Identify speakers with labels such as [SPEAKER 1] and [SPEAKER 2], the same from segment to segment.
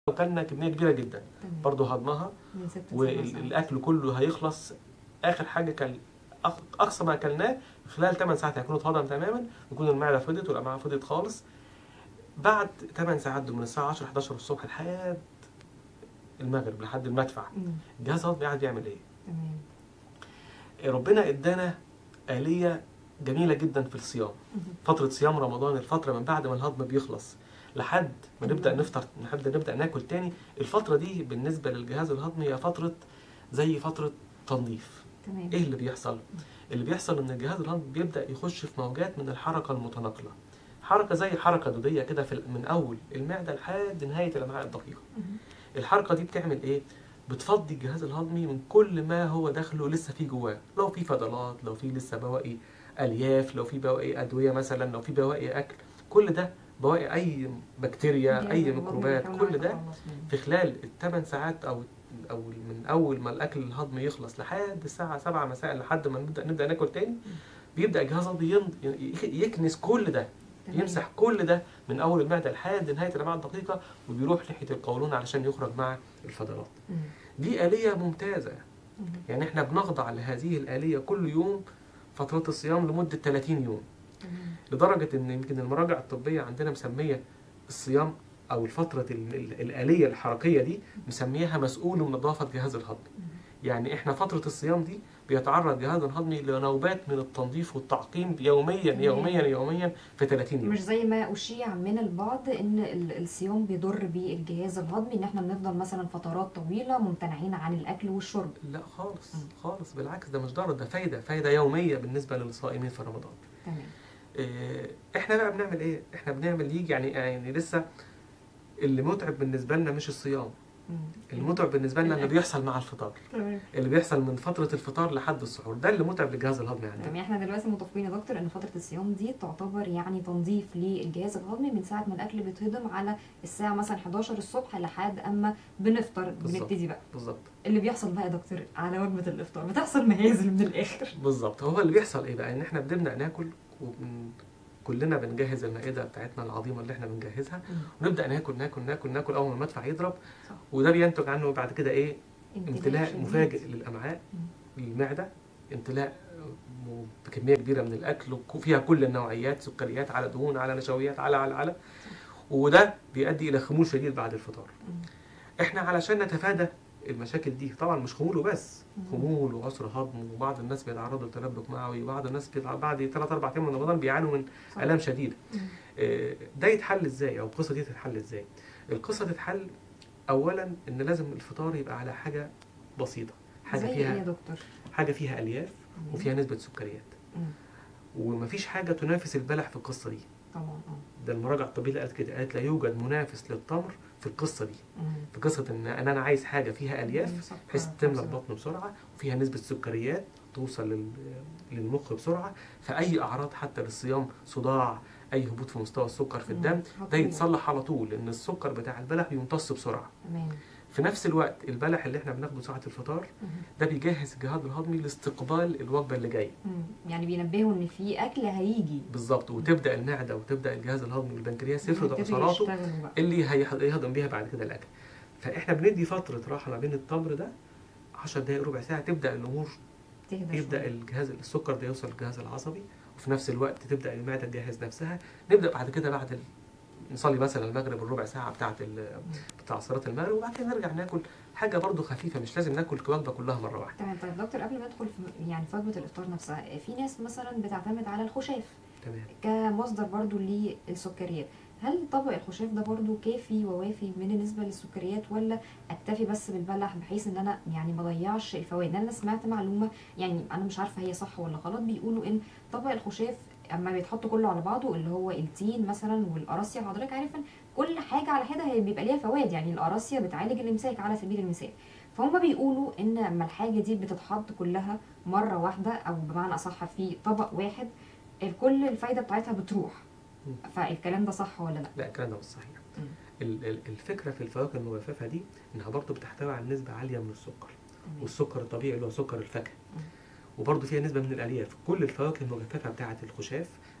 [SPEAKER 1] لو كلنا كميه كبيره جدا
[SPEAKER 2] تمام
[SPEAKER 1] برضه هضمها
[SPEAKER 2] من ست لسبع ساعات.
[SPEAKER 1] والاكل كله هيخلص اخر حاجه كان أق- اقصى ما اكلناه خلال 8 ساعات هيكون اتهضم تماما ويكون المعده فضت والامعاء فضت خالص بعد 8 ساعات دول من الساعه 10 11 الصبح لحد المغرب لحد المدفع
[SPEAKER 2] مم.
[SPEAKER 1] الجهاز الهضمي قاعد يعمل ايه؟
[SPEAKER 2] تمام
[SPEAKER 1] ربنا ادانا آلية جميلة جدا في الصيام
[SPEAKER 2] مم.
[SPEAKER 1] فترة صيام رمضان الفترة من بعد ما الهضم بيخلص لحد ما نبدأ نفطر لحد نبدأ ناكل تاني الفترة دي بالنسبة للجهاز الهضمي هي فترة زي فترة تنظيف
[SPEAKER 2] تمام
[SPEAKER 1] ايه اللي بيحصل؟ اللي بيحصل ان الجهاز الهضمي بيبدأ يخش في موجات من الحركة المتناقلة حركة زي حركة دودية كده في من أول المعدة لحد نهاية الأمعاء الدقيقة
[SPEAKER 2] مم.
[SPEAKER 1] الحركه دي بتعمل ايه بتفضي الجهاز الهضمي من كل ما هو داخله لسه فيه جواه لو في فضلات لو في لسه بواقي الياف لو في بواقي ادويه مثلا لو في بواقي اكل كل ده بواقي اي بكتيريا اي
[SPEAKER 2] الجهاز
[SPEAKER 1] ميكروبات
[SPEAKER 2] الهضمي
[SPEAKER 1] كل ده
[SPEAKER 2] بيحاول يتخلص منه.
[SPEAKER 1] في خلال الثمان ساعات او او من اول ما الاكل الهضمي يخلص لحد الساعه 7 مساء لحد ما نبدا نبدا ناكل تاني بيبدا الجهاز الهضمي يم- ي- يكنس كل ده
[SPEAKER 2] تمام.
[SPEAKER 1] يمسح كل ده من اول المعده لحد نهايه الامعاء الدقيقه وبيروح ناحيه القولون علشان يخرج مع الفضلات
[SPEAKER 2] مم.
[SPEAKER 1] دي آلية ممتازة
[SPEAKER 2] مم.
[SPEAKER 1] يعني احنا بنخضع لهذه الآلية كل يوم فترات الصيام لمدة 30 يوم
[SPEAKER 2] تمام
[SPEAKER 1] لدرجة ان يمكن المراجع الطبية عندنا مسمية الصيام او الفترة ال- ال- الآلية الحركية دي مسميها مسؤول من نظافة جهاز الهضم
[SPEAKER 2] مم.
[SPEAKER 1] يعني احنا فترة الصيام دي بيتعرض جهاز الهضمي لنوبات من التنظيف والتعقيم يوميا
[SPEAKER 2] تمام.
[SPEAKER 1] يوميا يوميا في 30 يوم
[SPEAKER 2] مش زي ما أشيع من البعض إن ال- الصيام بيضر بالجهاز الهضمي إن إحنا بنفضل مثلا فترات طويلة ممتنعين عن الأكل والشرب.
[SPEAKER 1] لا خالص
[SPEAKER 2] مم.
[SPEAKER 1] خالص بالعكس ده مش ضرر ده فايدة فايدة يومية بالنسبة للصائمين في رمضان
[SPEAKER 2] تمام.
[SPEAKER 1] إيه، احنا بقى بنعمل ايه احنا بنعمل يجي يعني يعني لسه اللي متعب بالنسبه لنا مش الصيام
[SPEAKER 2] مم.
[SPEAKER 1] المتعب بالنسبه لنا اللي
[SPEAKER 2] الأكل.
[SPEAKER 1] بيحصل مع الفطار
[SPEAKER 2] تمام.
[SPEAKER 1] اللي بيحصل من فتره الفطار لحد السحور ده اللي متعب للجهاز الهضمي عندنا
[SPEAKER 2] يعني احنا دلوقتي متفقين يا دكتور ان فتره الصيام دي تعتبر يعني تنظيف للجهاز الهضمي من ساعه ما الاكل بيتهضم على الساعه مثلا 11 الصبح لحد اما بنفطر
[SPEAKER 1] بالظبط.
[SPEAKER 2] بنبتدي بقى
[SPEAKER 1] بالظبط
[SPEAKER 2] اللي بيحصل بقى يا دكتور على وجبه الافطار بتحصل مهازل من الاخر
[SPEAKER 1] بالظبط هو اللي بيحصل ايه بقى ان احنا بنبدا ناكل وبن... كلنا بنجهز المائده بتاعتنا العظيمه اللي احنا بنجهزها ونبدا ناكل ناكل ناكل ناكل اول ما المدفع يضرب
[SPEAKER 2] صح.
[SPEAKER 1] وده بينتج عنه بعد كده ايه
[SPEAKER 2] امتلاء
[SPEAKER 1] امتلاء
[SPEAKER 2] شديد.
[SPEAKER 1] مفاجئ للامعاء للمعده امتلاء م- بكميه كبيره من الاكل وك- فيها كل النوعيات سكريات على دهون على نشويات على على على وده بيؤدي الى خمول شديد بعد الفطار
[SPEAKER 2] مم.
[SPEAKER 1] احنا علشان نتفادى المشاكل دي طبعا مش خمول وبس
[SPEAKER 2] مم.
[SPEAKER 1] خمول وعسر هضم وبعض الناس بيتعرضوا لتلبك معوي وبعض الناس بيتع- بعد 3 4 ايام من رمضان بيعانوا من
[SPEAKER 2] صح.
[SPEAKER 1] الام شديده
[SPEAKER 2] مم.
[SPEAKER 1] آه، ده يتحل ازاي او القصه دي تتحل ازاي القصه تتحل اولا ان لازم الفطار يبقى على حاجه بسيطه حاجه
[SPEAKER 2] زي ايه
[SPEAKER 1] فيها
[SPEAKER 2] يا دكتور
[SPEAKER 1] حاجه فيها الياف
[SPEAKER 2] مم.
[SPEAKER 1] وفيها نسبه سكريات
[SPEAKER 2] مم.
[SPEAKER 1] ومفيش حاجه تنافس البلح في القصه دي
[SPEAKER 2] طبعا اه
[SPEAKER 1] ده المراجعه الطبيه اللي قالت كده قالت لا يوجد منافس للتمر في القصه دي
[SPEAKER 2] مم.
[SPEAKER 1] في قصه ان انا أنا عايز حاجه فيها الياف
[SPEAKER 2] مسكر
[SPEAKER 1] بحيث
[SPEAKER 2] في
[SPEAKER 1] تملى
[SPEAKER 2] نفس الوقت.
[SPEAKER 1] البطن بسرعه وفيها نسبه سكريات توصل لل- للمخ بسرعه فاي اعراض حتى للصيام صداع اي هبوط في مستوى السكر في
[SPEAKER 2] مم.
[SPEAKER 1] الدم ده
[SPEAKER 2] خطير.
[SPEAKER 1] يتصلح على طول لان السكر بتاع البلح بيمتص بسرعه
[SPEAKER 2] تمام
[SPEAKER 1] في نفس الوقت البلح اللي احنا بناخده ساعه الفطار
[SPEAKER 2] مم.
[SPEAKER 1] ده بيجهز الجهاز الهضمي لاستقبال الوجبه اللي جايه
[SPEAKER 2] مم. يعني بينبهوا ان في اكل هيجي
[SPEAKER 1] بالظبط وتبدا المعده وتبدا الجهاز الهضمي والبنكرياس يفرض
[SPEAKER 2] يبتدوا
[SPEAKER 1] عصاراته
[SPEAKER 2] يشتغلوا بقى.
[SPEAKER 1] اللي هيح- هيهضم بيها بعد كده الاكل فاحنا بندي فتره راحه ما بين التمر ده 10 دقائق ربع ساعه تبدا الامور
[SPEAKER 2] تهدى
[SPEAKER 1] يبدا
[SPEAKER 2] شوية.
[SPEAKER 1] الجهاز السكر ده يوصل للجهاز العصبي وفي نفس الوقت تبدا المعده تجهز نفسها نبدا بعد كده بعد ال... نصلي مثلا المغرب الربع ساعه بتاعه ال... بتاع صلاه المغرب وبعد كده نرجع ناكل حاجه برضو خفيفه مش لازم ناكل الوجبه كلها مره واحده
[SPEAKER 2] تمام طيب دكتور قبل ما ادخل في يعني في وجبه الافطار نفسها في ناس مثلا بتعتمد على الخشاف
[SPEAKER 1] تمام
[SPEAKER 2] كمصدر برضو للسكريات هل طبق الخشاف ده برضو كافي ووافي من النسبه للسكريات ولا اكتفي بس بالبلح بحيث ان انا يعني ما اضيعش الفوائد لان انا سمعت معلومه يعني انا مش عارفه هي صح ولا غلط بيقولوا ان طبق الخشاف اما بيتحط كله على بعضه اللي هو التين مثلا والقراصية حضرتك عارف ان كل حاجه على حده هي بيبقى ليها فوائد يعني القراصية بتعالج الامساك على سبيل المثال فهم بيقولوا ان لما الحاجه دي بتتحط كلها مره واحده او بمعنى اصح في طبق واحد كل الفايده بتاعتها بتروح
[SPEAKER 1] مم.
[SPEAKER 2] فالكلام ده صح ولا لا
[SPEAKER 1] لا الكلام ده مش صحيح
[SPEAKER 2] مم.
[SPEAKER 1] ال- ال- الفكره في الفواكه المجففه دي انها برضو بتحتوي على نسبه عاليه من السكر
[SPEAKER 2] تمام.
[SPEAKER 1] والسكر الطبيعي اللي هو سكر الفاكهه
[SPEAKER 2] مم.
[SPEAKER 1] وبرضه فيها نسبه من الالياف كل الفواكه المجففه بتاعه الخشاف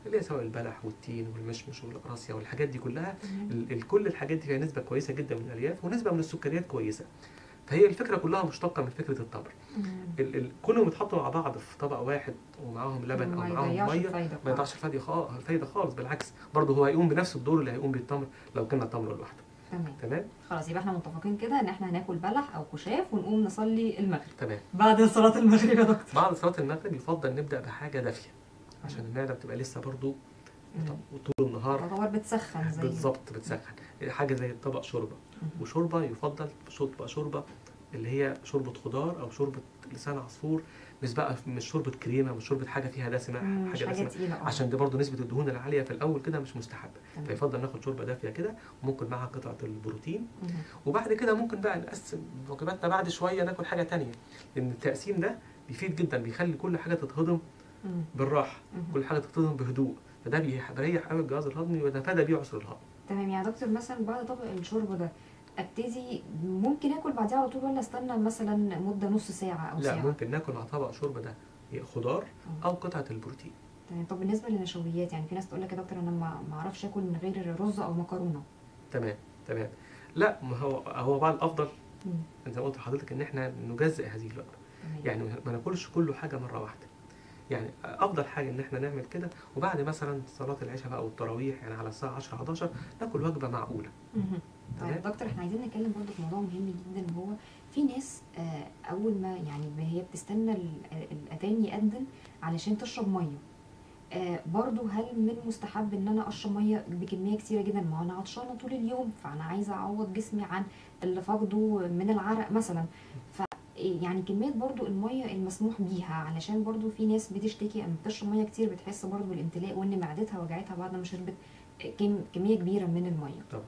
[SPEAKER 1] اللي هي سواء البلح والتين والمشمش والقراصية والحاجات دي كلها
[SPEAKER 2] تمام.
[SPEAKER 1] ال- ال- كل الحاجات دي فيها نسبة كويسة جدا من الألياف ونسبة من السكريات كويسة فهي الفكرة كلها مشتقة من فكرة التمر
[SPEAKER 2] مم.
[SPEAKER 1] ال ال كلهم يتحطوا مع بعض في طبق واحد ومعاهم لبن او
[SPEAKER 2] ما
[SPEAKER 1] معاهم
[SPEAKER 2] يضيعش
[SPEAKER 1] ميه
[SPEAKER 2] الفايدة
[SPEAKER 1] ما يضيعش الفايده خالص الفايده خالص بالعكس برضه هو هيقوم بنفس الدور اللي هيقوم بيه التمر لو كنا التمر لوحده
[SPEAKER 2] تمام
[SPEAKER 1] تمام
[SPEAKER 2] خلاص يبقى احنا متفقين كده ان احنا هناكل بلح او خشاف ونقوم نصلي المغرب
[SPEAKER 1] تمام
[SPEAKER 2] بعد صلاة المغرب يا دكتور
[SPEAKER 1] بعد صلاه المغرب يفضل نبدا بحاجه دافيه عشان المعده بتبقى لسه برضه
[SPEAKER 2] مم.
[SPEAKER 1] طول النهار
[SPEAKER 2] تعتبر بتسخن زي
[SPEAKER 1] بالظبط بتسخن حاجه زي طبق شوربه
[SPEAKER 2] مم.
[SPEAKER 1] وشوربه يفضل شوربه شوربه اللي هي شوربه خضار او شوربه لسان عصفور مش بقى مش شوربه كريمه مش شوربه حاجه فيها دسمه
[SPEAKER 2] مم، مش
[SPEAKER 1] حاجه
[SPEAKER 2] حاجة
[SPEAKER 1] دسمه
[SPEAKER 2] تقيلة اه
[SPEAKER 1] عشان دي برضه نسبة الدهون العالية في الأول كده مش مستحبة
[SPEAKER 2] تمام.
[SPEAKER 1] فيفضل ناخد شوربة دافية كده وممكن معاها قطعة البروتين
[SPEAKER 2] مم.
[SPEAKER 1] وبعد كده ممكن بقى نقسم وجباتنا بعد شوية ناكل حاجة تانية لأن التقسيم ده بيفيد جدا بيخلي كل حاجة تتهضم
[SPEAKER 2] مم.
[SPEAKER 1] بالراحة
[SPEAKER 2] مم.
[SPEAKER 1] كل حاجة تتهضم بهدوء فده بيح- بيريح قوي الجهاز الهضمي ويتفادى بيه عسر الهضم
[SPEAKER 2] تمام يعني يا دكتور مثلا بعد طبق الشوربه ده ابتدي ممكن اكل بعديها على طول ولا استنى مثلا مده نص ساعه او
[SPEAKER 1] لا
[SPEAKER 2] ساعه
[SPEAKER 1] ممكن ناكل مع طبق شوربة ده خضار
[SPEAKER 2] آه.
[SPEAKER 1] أو قطعة البروتين
[SPEAKER 2] تمام طب بالنسبه للنشويات يعني في ناس تقول لك يا دكتور انا ما ما اعرفش اكل من غير رز او مكرونه
[SPEAKER 1] تمام تمام لا ما هو هو بقى الأفضل
[SPEAKER 2] مم.
[SPEAKER 1] زي ما قلت لحضرتك إن إحنا نجزئ هذه الوجبة
[SPEAKER 2] تمام.
[SPEAKER 1] يعني ما ناكلش كله حاجه مره واحده يعني افضل حاجه ان احنا نعمل كده وبعد مثلا صلاه العشاء بقى والتراويح يعني على الساعه 10 11 ناكل وجبه معقوله
[SPEAKER 2] مهم. طيب
[SPEAKER 1] تمام
[SPEAKER 2] دكتور احنا عايزين نتكلم برضو في موضوع مهم جدا وهو في ناس آه، اول ما يعني هي بتستنى ال- الاذان يأذن علشان تشرب ميه آه، برضو هل من مستحب ان انا اشرب ميه بكميه كتيره جدا ما هو انا عطشانه طول اليوم فانا عايزه اعوض جسمي عن اللي فاقده من العرق مثلا ف يعني كميه برضو الميه المسموح بيها علشان برضو في ناس بتشتكي اما بتشرب ميه كتير بتحس برضو بالامتلاء وان معدتها وجعتها بعد ما شربت كم كميه كبيره من الميه
[SPEAKER 1] طبعا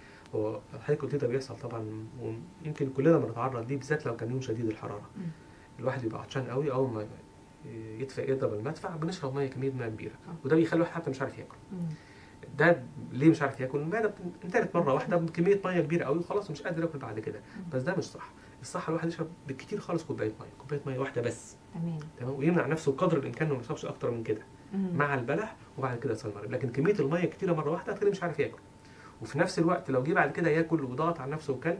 [SPEAKER 1] هو حضرتك قلت ده بيحصل طبعا ويمكن كلنا بنتعرض ليه بالذات لو كان يوم شديد الحراره
[SPEAKER 2] مم.
[SPEAKER 1] الواحد بيبقى عطشان قوي اول ما يدفع يضرب المدفع بنشرب ميه كميه ميه كبيره
[SPEAKER 2] آه.
[SPEAKER 1] وده بيخلي الواحد حتى مش عارف ياكل
[SPEAKER 2] مم.
[SPEAKER 1] ده ليه مش عارف ياكل المعده انتهت مره واحده بكميه ميه كبيره قوي وخلاص مش قادر ياكل بعد كده بس ده مش صح الصح الواحد يشرب بالكتير خالص كوبايه ميه كوبايه ميه واحده بس
[SPEAKER 2] تمام
[SPEAKER 1] تمام ويمنع نفسه قدر الامكان انه ما يشربش اكتر من كده
[SPEAKER 2] مم.
[SPEAKER 1] مع البلح وبعد كده يصلي المغرب لكن كميه الميه كتيره مره واحده هتخليه مش عارف ياكل وفي نفس الوقت لو جه بعد كده ياكل وضغط على نفسه وكل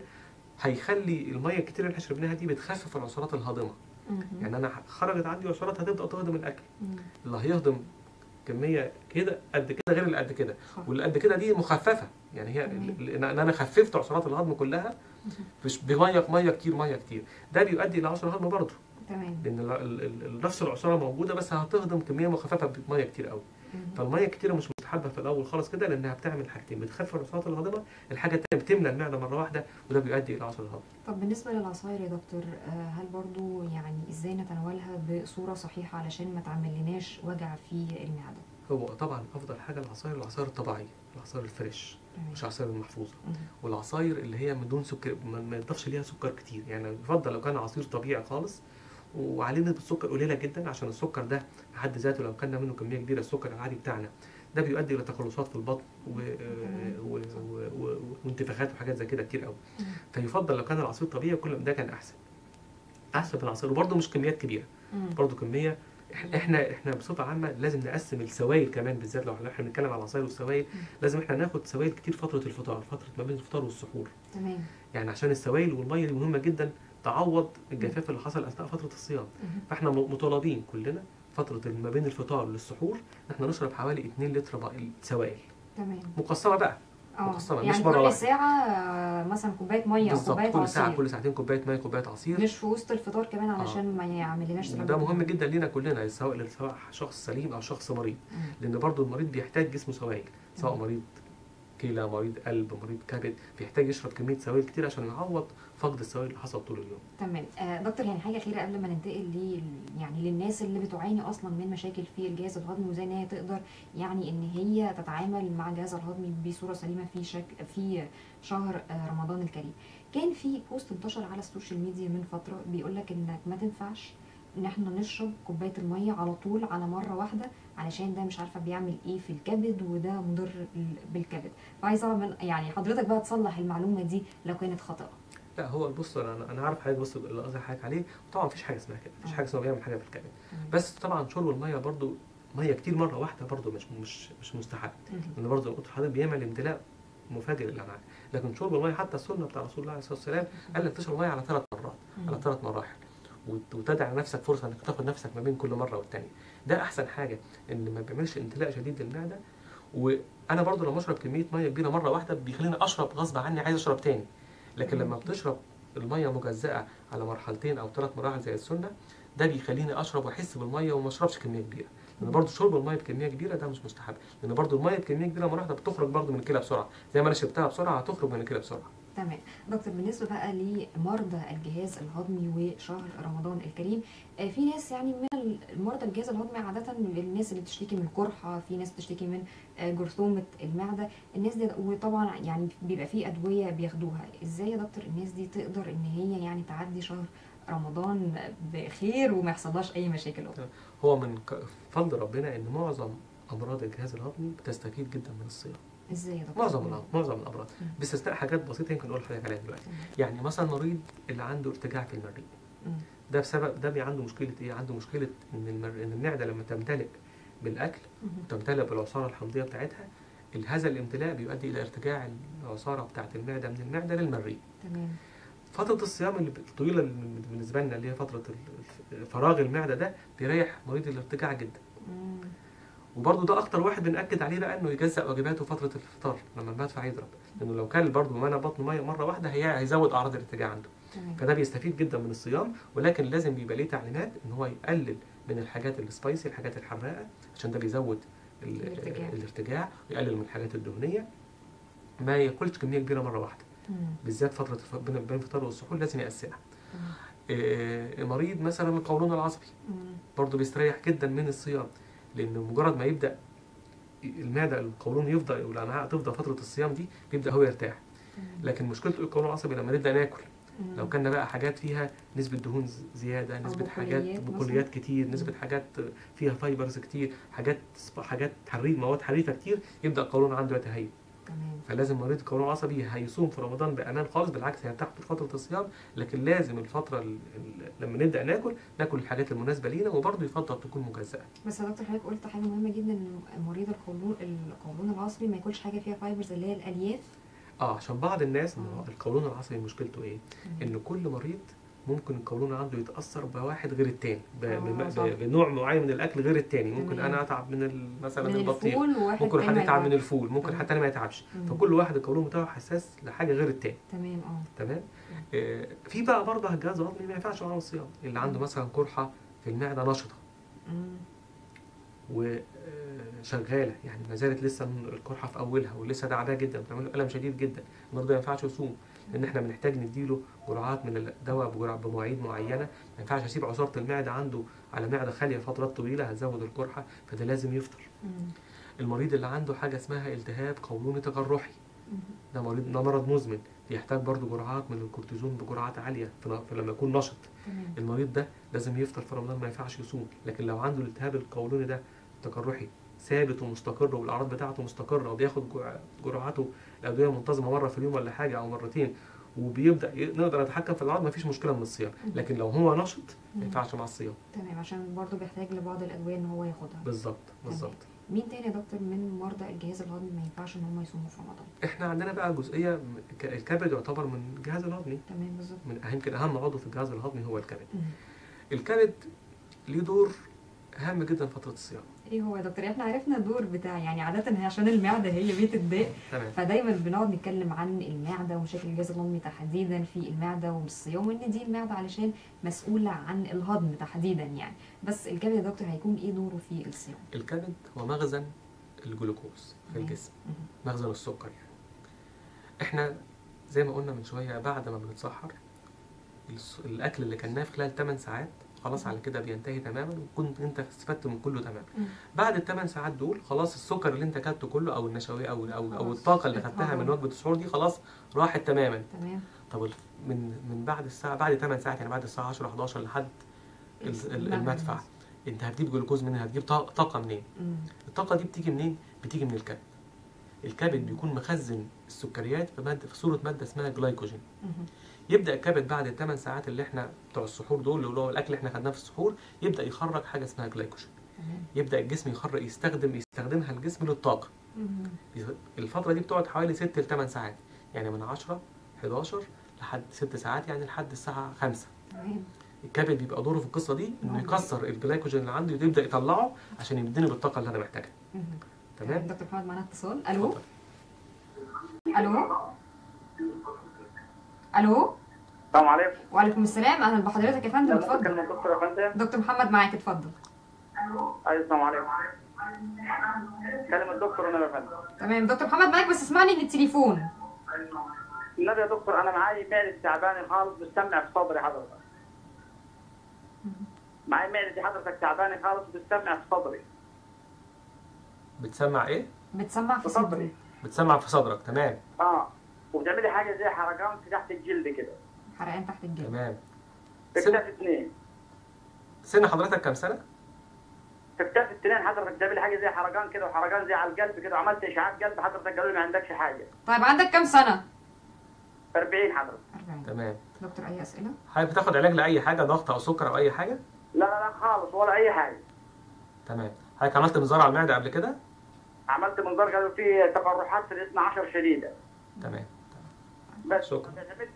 [SPEAKER 1] هيخلي الميه الكتيره اللي احنا شربناها دي بتخفف العصارات الهاضمه
[SPEAKER 2] مم.
[SPEAKER 1] يعني انا خرجت عندي عصارات هتبدا تهضم الاكل
[SPEAKER 2] مم.
[SPEAKER 1] اللي هيهضم كميه كده قد كده غير اللي قد كده
[SPEAKER 2] صح.
[SPEAKER 1] واللي قد كده دي مخففه يعني هي
[SPEAKER 2] تمام.
[SPEAKER 1] ال- ان انا خففت عصارات الهضم كلها مش بميه ميه كتير ميه كتير ده بيؤدي الى عسر الهضم برضه
[SPEAKER 2] تمام
[SPEAKER 1] لان ال- ال- ال- نفس العصاره موجوده بس هتهضم كميه مخففه بميه كتير قوي
[SPEAKER 2] مم.
[SPEAKER 1] فالميه كتير مش مستحبه في الاول خالص كده لانها بتعمل حاجتين بتخفف العصارات الهضمه الحاجه الثانيه بتملى المعده مره واحده وده بيؤدي الى عسر الهضم
[SPEAKER 2] طب بالنسبة للعصاير يا دكتور آه، هل برضو يعني ازاي نتناولها بصورة صحيحة علشان ما تعملناش وجع في المعدة
[SPEAKER 1] هو طبعا افضل حاجه العصاير العصاير الطبيعيه العصاير الفريش
[SPEAKER 2] تمام.
[SPEAKER 1] مش العصاير المحفوظه
[SPEAKER 2] مم.
[SPEAKER 1] والعصاير اللي هي من دون سكر ما ما يضافش ليها سكر كتير يعني يفضل لو كان عصير طبيعي خالص وعليه نسبه سكر قليله جدا عشان السكر ده في حد ذاته لو كنا منه كميه كبيره السكر العادي بتاعنا ده بيؤدي الى تقلصات في البطن و... و... و... و... وانتفاخات وحاجات زي كده كتير قوي
[SPEAKER 2] مم.
[SPEAKER 1] فيفضل لو كان العصير طبيعي كل ده كان احسن احسن من العصير وبرده مش كميات كبيره
[SPEAKER 2] مم.
[SPEAKER 1] برضه كميه إح- احنا احنا بصفه عامه لازم نقسم السوائل كمان بالذات لو احنا بنتكلم على العصاير والسوائل
[SPEAKER 2] مم.
[SPEAKER 1] لازم احنا ناخد سوائل كتير فتره الفطار فتره ما بين الفطار والسحور
[SPEAKER 2] تمام
[SPEAKER 1] يعني عشان السوائل والميه دي مهمه جدا تعوض الجفاف اللي حصل اثناء فتره الصيام
[SPEAKER 2] مم.
[SPEAKER 1] فاحنا م- مطالبين كلنا فتره ما بين الفطار للسحور ان احنا نشرب حوالي 2 لتر بق- سوائل
[SPEAKER 2] تمام
[SPEAKER 1] مقسمه بقى
[SPEAKER 2] اه
[SPEAKER 1] مقسمة، مش
[SPEAKER 2] يعني
[SPEAKER 1] مرة
[SPEAKER 2] كل
[SPEAKER 1] واحدة.
[SPEAKER 2] ساعة آه، مثلا كوباية مية أو
[SPEAKER 1] بالظبط
[SPEAKER 2] كوباية
[SPEAKER 1] كل ساعه
[SPEAKER 2] عصير
[SPEAKER 1] كل ساعتين كوبايه ميه كوبايه عصير
[SPEAKER 2] مش في وسط الفطار كمان علشان ما يعملناش سبب
[SPEAKER 1] ده مهم جدا لينا كلنا سواء سواء شخص سليم او شخص مريض
[SPEAKER 2] مم.
[SPEAKER 1] لان برضو المريض بيحتاج جسمه سوائل سواء
[SPEAKER 2] مم.
[SPEAKER 1] مريض كلى مريض قلب مريض كبد بيحتاج يشرب كميه سوائل كتير عشان يعوض فقد السوائل اللي حصل طول اليوم
[SPEAKER 2] تمام آه دكتور يعني حاجه اخيره قبل ما ننتقل ل يعني للناس اللي بتعاني اصلا من مشاكل في الجهاز الهضمي وازاي ان هي تقدر يعني ان هي تتعامل مع الجهاز الهضمي بصوره سليمه في شك في شهر آه رمضان الكريم كان في بوست انتشر على السوشيال ميديا من فتره بيقول لك انك ما تنفعش ان احنا نشرب كوبايه الميه على طول على مره واحده علشان ده مش عارفه بيعمل ايه في الكبد وده مضر بالكبد فعايزه اعرف من يعني حضرتك بقى تصلح المعلومه دي لو كانت خاطئه
[SPEAKER 1] لا هو بص انا انا عارف حضرتك بص اللي قصدي حضرتك عليه طبعا مفيش حاجه اسمها كده مفيش
[SPEAKER 2] آه.
[SPEAKER 1] حاجه اسمها بيعمل حاجه في الكبد
[SPEAKER 2] تمام.
[SPEAKER 1] بس طبعا شرب الميه برضو ميه كتير مره واحده برضه مش مش مش مستحب
[SPEAKER 2] مم.
[SPEAKER 1] لان برضه قلت لحضرتك بيعمل امتلاء مفاجئ للامعاء لكن شرب الميه حتى السنه بتاع رسول الله عليه الصلاه والسلام قال لك تشرب ميه على ثلاث مرات
[SPEAKER 2] مم.
[SPEAKER 1] على ثلاث مراحل وت- وتدع لنفسك فرصه انك تاخد نفسك ما بين كل مره والتانيه ده احسن حاجه ان ما بيعملش امتلاء شديد للمعده وانا برضو لما اشرب كميه ميه كبيره مره واحده بيخليني اشرب غصب عني عايز اشرب تاني لكن لما بتشرب الميه مجزأه على مرحلتين او ثلاث مراحل زي السنه ده بيخليني اشرب واحس بالميه وما اشربش كميه كبيره لان برضو شرب الميه بكميه كبيره ده مش مستحب لان برضو الميه بكميه كبيره مره واحده بتخرج برضو من الكلى بسرعه زي ما انا شربتها بسرعه هتخرج من الكلى بسرعه
[SPEAKER 2] تمام دكتور بالنسبه بقى لمرضى الجهاز الهضمي وشهر رمضان الكريم آه، في ناس يعني من مرضى الجهاز الهضمي عاده الناس اللي بتشتكي من قرحه في ناس بتشتكي من آه، جرثومه المعده الناس دي وطبعا يعني بيبقى في ادويه بياخدوها ازاي يا دكتور الناس دي تقدر ان هي يعني تعدي شهر رمضان بخير وما يحصلهاش اي مشاكل أخرى
[SPEAKER 1] هو من ك- فضل ربنا ان معظم امراض الجهاز الهضمي بتستفيد جدا من الصيام
[SPEAKER 2] ازاي يا دكتور
[SPEAKER 1] معظم الأمراض معظم الامراض
[SPEAKER 2] مم.
[SPEAKER 1] باستثناء حاجات بسيطه يمكن اقول لحضرتك عليها دلوقتي
[SPEAKER 2] تمام.
[SPEAKER 1] يعني مثلا مريض اللي عنده ارتجاع في المريء
[SPEAKER 2] مم.
[SPEAKER 1] ده بسبب ده بي عنده مشكله ايه عنده مشكله ان المر... ان المعده لما تمتلئ بالاكل
[SPEAKER 2] مم.
[SPEAKER 1] تمتلئ بالعصاره الحمضيه بتاعتها ال- هذا الامتلاء بيؤدي الى ارتجاع العصاره بتاعت المعده من المعده للمريء
[SPEAKER 2] تمام
[SPEAKER 1] فتره الصيام اللي الطويله اللي بالنسبه لنا اللي هي فتره ال- فراغ المعده ده بيريح مريض الارتجاع جدا
[SPEAKER 2] مم.
[SPEAKER 1] وبرضه ده اكتر واحد بنأكد عليه بقى انه يجزأ واجباته فتره الفطار لما المدفع يضرب لانه لو كان برضه معنى بطنه ميه مره واحده هي هيزود اعراض الارتجاع عنده
[SPEAKER 2] تمام
[SPEAKER 1] فده بيستفيد جدا من الصيام ولكن لازم بيبقى ليه تعليمات ان هو يقلل من الحاجات السبايسي الحاجات الحراقه عشان ده بيزود ال-
[SPEAKER 2] الارتجاع.
[SPEAKER 1] الارتجاع ويقلل من الحاجات الدهنيه ما ياكلش كميه كبيره مره واحده
[SPEAKER 2] مم.
[SPEAKER 1] بالذات فتره الف- بين بين الفطار والسحور لازم يقسمها
[SPEAKER 2] تمام.
[SPEAKER 1] آه، مريض مثلا القولون العصبي
[SPEAKER 2] مم.
[SPEAKER 1] برضه بيستريح جدا من الصيام لان مجرد ما يبدا المعده القولون يفضل والامعاء تفضل فتره الصيام دي بيبدا هو يرتاح
[SPEAKER 2] تمام.
[SPEAKER 1] لكن مشكلته القولون العصبي لما نبدا ناكل
[SPEAKER 2] مم.
[SPEAKER 1] لو كنا بقى حاجات فيها نسبة دهون ز- زيادة
[SPEAKER 2] أو
[SPEAKER 1] نسبة حاجات
[SPEAKER 2] بقوليات مثلاً.
[SPEAKER 1] بقوليات كتير نسبة
[SPEAKER 2] مم.
[SPEAKER 1] حاجات فيها فايبرز كتير حاجات حاجات حرير مواد حريفة كتير يبدأ القولون عنده يتهيئ
[SPEAKER 2] تمام
[SPEAKER 1] فلازم مريض القولون العصبي هيصوم في رمضان بأمان خالص بالعكس هيرتاح طول فترة الصيام لكن لازم الفترة ال- ال- لما نبدأ ناكل ناكل الحاجات المناسبة لينا وبرضه يفضل تكون مجزأة
[SPEAKER 2] بس يا دكتور حضرتك قلت حاجه مهمه جدا ان مريض القولون القولون العصبي ما ياكلش حاجه فيها فايبرز اللي هي الالياف
[SPEAKER 1] اه عشان بعض الناس ما هو
[SPEAKER 2] آه.
[SPEAKER 1] القولون العصبي مشكلته ايه؟ ان كل مريض ممكن القولون عنده يتاثر بواحد غير التاني ب-
[SPEAKER 2] آه،
[SPEAKER 1] بم-
[SPEAKER 2] صح.
[SPEAKER 1] ب- بنوع معين من الاكل غير التاني ممكن
[SPEAKER 2] تمام.
[SPEAKER 1] انا اتعب من ال- مثلا
[SPEAKER 2] من
[SPEAKER 1] البطيخ
[SPEAKER 2] الفول وواحد
[SPEAKER 1] ممكن
[SPEAKER 2] تاني
[SPEAKER 1] حد
[SPEAKER 2] ما
[SPEAKER 1] يتعب من
[SPEAKER 2] يتعبش.
[SPEAKER 1] الفول ممكن
[SPEAKER 2] تمام.
[SPEAKER 1] حد تاني ما يتعبش
[SPEAKER 2] مم.
[SPEAKER 1] فكل واحد القولون بتاعه حساس لحاجه غير التاني
[SPEAKER 2] تمام اه
[SPEAKER 1] تمام آه في بقى برضه على الجهاز الهضمي ما ينفعش معاه الصيام اللي عنده مثلا قرحه في المعده نشطه
[SPEAKER 2] مم.
[SPEAKER 1] وشغاله يعني ما زالت لسه القرحه في اولها ولسه تعبانه جدا بتعمل له الم شديد جدا المريض ده ما ينفعش يصوم لان احنا بنحتاج نديله جرعات من الدواء بجرع- بمواعيد معينه ما ينفعش اسيب عصاره المعده عنده على معده خاليه فترات طويله هتزود القرحه فده لازم يفطر
[SPEAKER 2] مم.
[SPEAKER 1] المريض اللي عنده حاجه اسمها التهاب قولوني تجرحي
[SPEAKER 2] مم.
[SPEAKER 1] ده مريض ده مرض مزمن بيحتاج برضه جرعات من الكورتيزون بجرعات عاليه في في لما يكون نشط
[SPEAKER 2] تمام
[SPEAKER 1] المريض ده لازم يفطر في رمضان ما ينفعش يصوم لكن لو عنده الالتهاب القولوني ده تجرحي ثابت ومستقر والاعراض بتاعته مستقره وبياخد جرع- جرعاته الادويه منتظمه مره في اليوم ولا حاجه او مرتين وبيبدا ي- نقدر نتحكم في الاعراض ما فيش مشكله من الصيام لكن لو هو نشط
[SPEAKER 2] مم.
[SPEAKER 1] ما ينفعش مع الصيام
[SPEAKER 2] تمام عشان برضه بيحتاج لبعض الادويه ان هو ياخدها
[SPEAKER 1] بالظبط بالظبط
[SPEAKER 2] مين تاني يا دكتور من مرضى الجهاز الهضمي ما ينفعش ان هم يصوموا في رمضان
[SPEAKER 1] احنا عندنا بقى جزئيه م- ك- الكبد يعتبر من الجهاز الهضمي
[SPEAKER 2] تمام بالظبط
[SPEAKER 1] من أهم- يمكن اهم عضو في الجهاز الهضمي هو الكبد
[SPEAKER 2] مم.
[SPEAKER 1] الكبد ليه دور هام جدا فتره الصيام
[SPEAKER 2] ايه هو يا دكتور احنا عرفنا الدور بتاع يعني عاده هي عشان المعده هي بيت الداء
[SPEAKER 1] تمام
[SPEAKER 2] فدايما بنقعد نتكلم عن المعده ومشاكل الجهاز الهضمي تحديدا في المعده والصيام وان دي المعده علشان مسؤوله عن الهضم تحديدا يعني بس الكبد يا دكتور هيكون ايه دوره في الصيام
[SPEAKER 1] الكبد هو مخزن الجلوكوز في
[SPEAKER 2] تمام.
[SPEAKER 1] الجسم
[SPEAKER 2] مم.
[SPEAKER 1] مخزن السكر يعني احنا زي ما قلنا من شويه بعد ما بنتسحر الس- الاكل اللي كلناه في خلال 8 ساعات خلاص على كده بينتهي تماما وكنت انت استفدت من كله تماما
[SPEAKER 2] مم.
[SPEAKER 1] بعد الثمان ساعات دول خلاص السكر اللي انت اكلته كله او النشويه او او, أو
[SPEAKER 2] خلاص.
[SPEAKER 1] الطاقه اللي خدتها من
[SPEAKER 2] اتهضم.
[SPEAKER 1] وجبه السحور دي خلاص راحت تماما
[SPEAKER 2] تمام
[SPEAKER 1] طب الف- من من بعد الساعه بعد 8 ساعات يعني بعد الساعه 10 11 لحد ال- ال-
[SPEAKER 2] المغرب
[SPEAKER 1] المدفع
[SPEAKER 2] مثلا.
[SPEAKER 1] انت هتجيب جلوكوز منين هتجيب طاق- طاقه منين
[SPEAKER 2] مم.
[SPEAKER 1] الطاقه دي بتيجي منين بتيجي من الكبد الكبد بيكون مخزن السكريات في ماده في صوره ماده اسمها جلايكوجين
[SPEAKER 2] مم.
[SPEAKER 1] يبدا الكبد بعد الثمان ساعات اللي احنا بتوع السحور دول اللي هو الاكل اللي احنا خدناه في السحور يبدا يخرج حاجه اسمها جلايكوجين
[SPEAKER 2] تمام
[SPEAKER 1] يبدا الجسم يخرج يستخدم يستخدمها الجسم للطاقه
[SPEAKER 2] مهم.
[SPEAKER 1] الفتره دي بتقعد حوالي 6 ل 8 ساعات يعني من 10 11 لحد 6 ساعات يعني لحد الساعه 5
[SPEAKER 2] تمام
[SPEAKER 1] الكبد بيبقى دوره في القصه دي انه
[SPEAKER 2] نعم.
[SPEAKER 1] يكسر الجلايكوجين اللي عنده ويبدا يطلعه عشان يمدني بالطاقه اللي انا محتاجها
[SPEAKER 2] مهم.
[SPEAKER 1] تمام
[SPEAKER 2] دكتور محمد معانا اتصال الو
[SPEAKER 1] اتفضل.
[SPEAKER 2] الو الو
[SPEAKER 3] السلام عليكم
[SPEAKER 2] وعليكم السلام اهلا بحضرتك يا فندم اتفضل
[SPEAKER 3] بكلم الدكتور يا فندم
[SPEAKER 2] دكتور محمد معاك اتفضل
[SPEAKER 3] ايوه السلام عليكم كلم الدكتور انا يا فندم
[SPEAKER 2] تمام دكتور محمد معاك بس اسمعني من التليفون
[SPEAKER 3] النبي يا دكتور انا معايا معدة تعبانه خالص بتسمع في صدري حضرتك معايا معدتي حضرتك تعبانه خالص بتسمع في صدري
[SPEAKER 1] بتسمع ايه
[SPEAKER 2] بتسمع في
[SPEAKER 3] في
[SPEAKER 2] صدري
[SPEAKER 3] صدري
[SPEAKER 1] بتسمع في صدرك تمام
[SPEAKER 3] اه وبتعمل لي حاجه زي حركان في تحت الجلد كده
[SPEAKER 2] حرقان تحت الجلد
[SPEAKER 1] تمام
[SPEAKER 3] في
[SPEAKER 1] سن,
[SPEAKER 3] كتاف اثنين
[SPEAKER 1] سن حضرتك كام سنه
[SPEAKER 3] في كتاف الاثنين حضرتك بتعمل لي حاجه زي حركان كده وحركان زي على القلب كده وعملت اشعاعات قلب حضرتك قالوا لي ما عندكش حاجه
[SPEAKER 2] طيب عندك كام سنه
[SPEAKER 3] 40 حضرتك
[SPEAKER 2] 40
[SPEAKER 1] تمام
[SPEAKER 2] دكتور اي اسئله
[SPEAKER 1] حضرتك بتاخد علاج لاي حاجه ضغط او سكر او اي حاجه
[SPEAKER 3] لا لا لا خالص ولا اي حاجه
[SPEAKER 1] تمام حضرتك عملت منظار على المعده قبل كده
[SPEAKER 3] عملت منظار قالوا فيه تقرحات في الاثنى عشر شديده
[SPEAKER 1] تمام
[SPEAKER 3] بس
[SPEAKER 1] شكرا.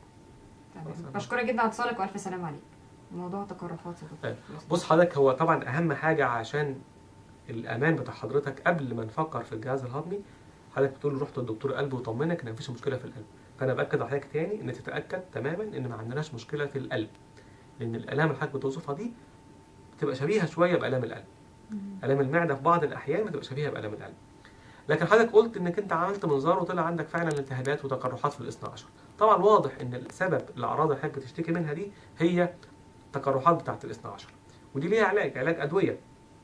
[SPEAKER 2] تمام بشكرك جدا على اتصالك والف سلام عليك موضوع تقرحات يا دكتور
[SPEAKER 1] طيب. بص حضرتك هو طبعا اهم حاجه عشان الامان بتاع حضرتك قبل ما نفكر في الجهاز الهضمي حضرتك بتقول له رحت للدكتور قلب وطمنك ان مفيش مشكله في القلب فانا باكد على حضرتك تاني ان تتاكد تماما ان ما عندناش مشكله في القلب لان الالام اللي حضرتك بتوصفها دي بتبقى شبيهه شويه بالام القلب الام المعده في بعض الاحيان بتبقى شبيهه بالام القلب لكن حضرتك قلت انك انت عملت منظار وطلع عندك فعلا التهابات وتقرحات في الاثنى عشر طبعا واضح ان السبب الاعراض اللي حضرتك بتشتكي منها دي هي التقرحات بتاعت الاثنى عشر ودي ليها علاج علاج ادويه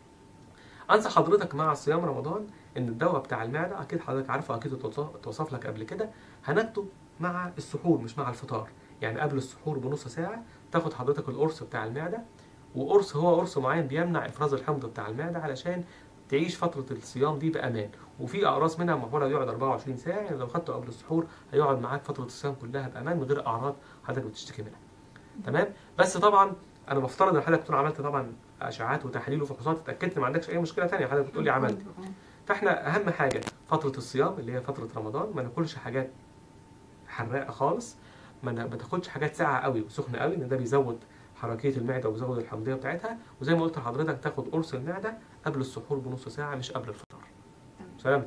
[SPEAKER 1] انصح حضرتك مع صيام رمضان ان الدواء بتاع المعده اكيد حضرتك عارفه اكيد اتوصف اتوصف لك قبل كده هناخده مع السحور مش مع الفطار يعني قبل السحور بنص ساعه تاخد حضرتك القرص بتاع المعده وقرص هو قرص معين بيمنع افراز الحمض بتاع المعده علشان تعيش فتره الصيام دي بامان وفي اقراص منها معموله يقعد 24 ساعه يعني لو خدته قبل السحور هيقعد معاك فتره الصيام كلها بامان من غير اعراض حضرتك بتشتكي منها تمام بس طبعا انا بفترض ان حضرتك تكون عملت طبعا اشعاعات وتحاليل وفحوصات اتاكدت ما عندكش اي مشكله ثانيه حضرتك بتقول لي عملت فاحنا اهم حاجه فتره الصيام اللي هي فتره رمضان ما ناكلش حاجات حراقه خالص ما ن- ما تاخدش حاجات ساقعه قوي وسخنه قوي لان ده بيزود حركيه المعده وبيزود الحمضيه بتاعتها وزي ما قلت لحضرتك تاخد قرص المعده قبل السحور بنص ساعه مش قبل الفطار
[SPEAKER 2] تمام.
[SPEAKER 1] سلامتك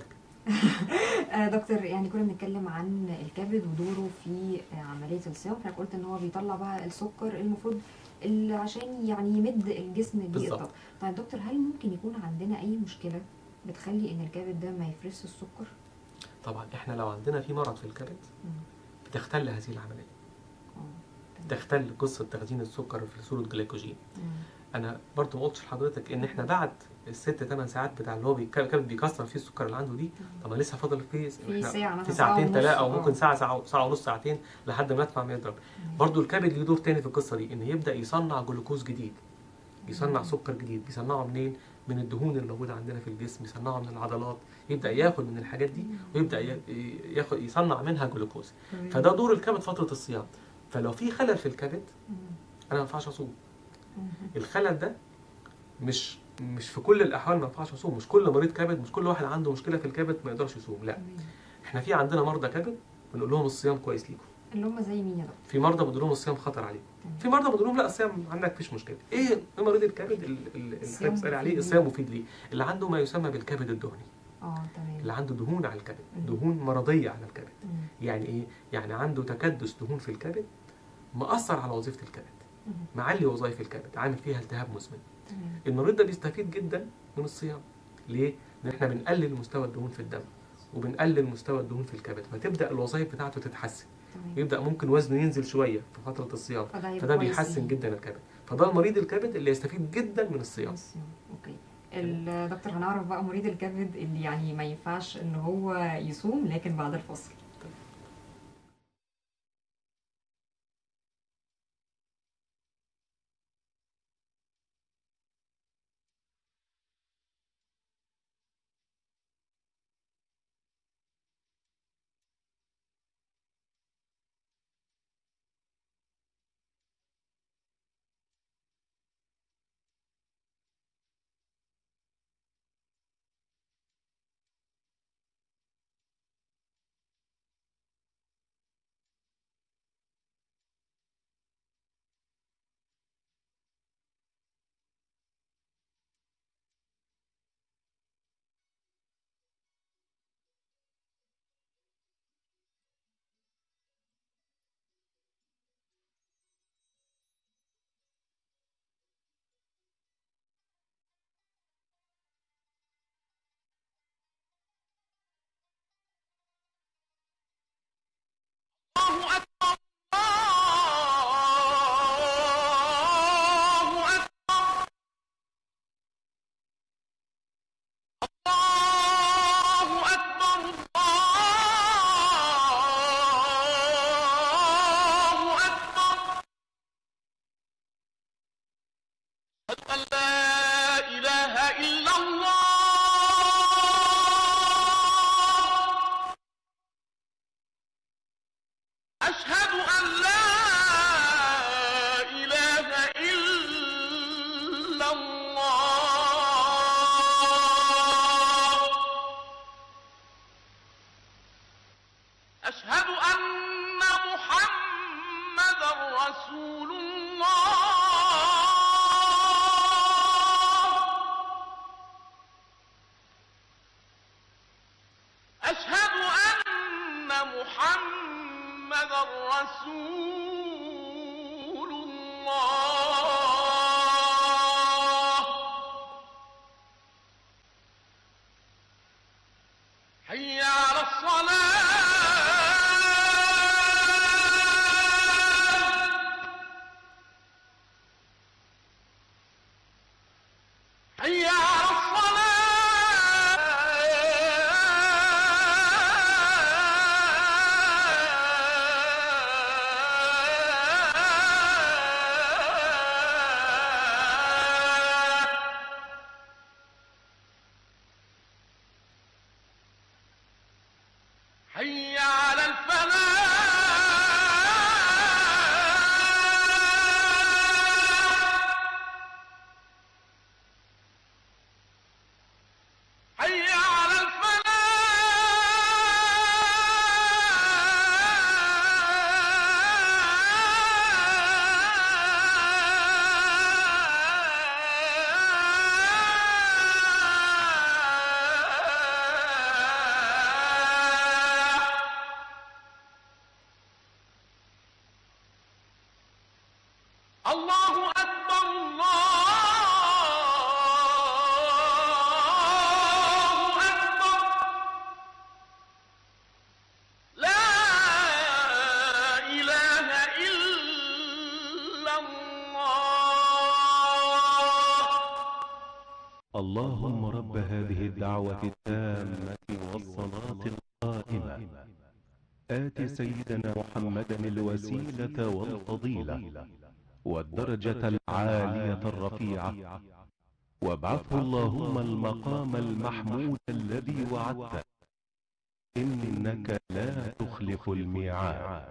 [SPEAKER 2] آه دكتور يعني كنا بنتكلم عن الكبد ودوره في آه عمليه الصيام حضرتك قلت ان هو بيطلع بقى السكر المفروض اللي عشان يعني يمد الجسم بيه
[SPEAKER 1] بالظبط.
[SPEAKER 2] الطاقه طيب دكتور هل ممكن يكون عندنا اي مشكله بتخلي ان الكبد ده ما يفرزش السكر
[SPEAKER 1] طبعا احنا لو عندنا في مرض في الكبد
[SPEAKER 2] مم.
[SPEAKER 1] بتختل هذه العمليه
[SPEAKER 2] اه تمام.
[SPEAKER 1] تختل قصه تخزين السكر في صوره جليكوجين
[SPEAKER 2] مم.
[SPEAKER 1] انا برضو ما قلتش لحضرتك ان احنا بعد الست ثمان ساعات بتاع اللي هو بيك- الكبد بيكسر فيه السكر اللي عنده دي طب ما لسه فاضل فيه
[SPEAKER 2] في
[SPEAKER 1] إحنا
[SPEAKER 2] ساعة مثلا،
[SPEAKER 1] في
[SPEAKER 2] ساعة
[SPEAKER 1] ساعتين
[SPEAKER 2] ونص،
[SPEAKER 1] ثلاثه او
[SPEAKER 2] آه.
[SPEAKER 1] ممكن ساعه ساعه ساعه ونص ساعتين لحد ما يطلع ما يضرب برضو الكبد ليه دور تاني في القصه دي ان يبدا يصنع جلوكوز جديد يصنع سكر جديد بيصنعه منين من الدهون اللي موجوده عندنا في الجسم يصنعه من العضلات يبدا ياخد من الحاجات دي ويبدا ي- ياخد يصنع منها جلوكوز
[SPEAKER 2] تمام.
[SPEAKER 1] فده دور الكبد فتره الصيام فلو في خلل في الكبد
[SPEAKER 2] مم.
[SPEAKER 1] انا ما ينفعش اصوم
[SPEAKER 2] مم.
[SPEAKER 1] الخلل ده مش مش في كل الاحوال ما ينفعش اصوم مش كل مريض كبد مش كل واحد عنده مشكله في الكبد ما يقدرش يصوم لا
[SPEAKER 2] تمام.
[SPEAKER 1] احنا في عندنا مرضى كبد بنقول لهم الصيام كويس ليكم
[SPEAKER 2] اللي هم زي مين يا دكتور
[SPEAKER 1] في مرضى بنقول لهم الصيام خطر عليكم
[SPEAKER 2] تمام.
[SPEAKER 1] في مرضى بنقول لهم لا الصيام عندك مفيش مشكله ايه إيه مريض الكبد ال- ال- اللي
[SPEAKER 2] الصيام
[SPEAKER 1] حضرتك بتسالي عليه
[SPEAKER 2] مفيد
[SPEAKER 1] الصيام
[SPEAKER 2] ليه؟
[SPEAKER 1] مفيد ليه اللي عنده ما يسمى بالكبد الدهني
[SPEAKER 2] اه تمام
[SPEAKER 1] اللي عنده دهون على الكبد
[SPEAKER 2] مم.
[SPEAKER 1] دهون مرضيه على الكبد
[SPEAKER 2] مم.
[SPEAKER 1] يعني ايه يعني عنده تكدس دهون في الكبد مأثر على وظيفه الكبد
[SPEAKER 2] مم.
[SPEAKER 1] معلي وظائف الكبد عامل فيها التهاب مزمن
[SPEAKER 2] تمام
[SPEAKER 1] المريض ده بيستفيد جدا من الصيام ليه؟ لان احنا بنقلل مستوى الدهون في الدم وبنقلل مستوى الدهون في الكبد فتبدا الوظائف بتاعته تتحسن
[SPEAKER 2] تمام
[SPEAKER 1] يبدا ممكن وزنه ينزل شويه في فتره الصيام
[SPEAKER 2] فده هيبقى
[SPEAKER 1] فده
[SPEAKER 2] كويس
[SPEAKER 1] بيحسن
[SPEAKER 2] ليه.
[SPEAKER 1] جدا الكبد فده المريض الكبد اللي يستفيد جدا من الصيام
[SPEAKER 2] الصيام اوكي الدكتور هنعرف بقى مريض الكبد اللي يعني ما ينفعش ان هو يصوم لكن بعد الفصل
[SPEAKER 4] أن لا إله إلا الله أشهد أن لا إله إلا الله أشهد أن محمدا رسول الله أشهد أن محمدا رسول الله حي على الصلاة حي على الصلاة حي على الفلاح حي على الفلاح الله أكبر الله أكبر لا إله إلا الله
[SPEAKER 5] اللهم رب هذه الدعوة التامة والصلاة القائمة آت سيدنا محمدا الوسيلة والفضيلة والدرجة العالية الرفيعة وابعثه اللهم المقام المحمود الذي وعدته إنك لا تخلف الميعاد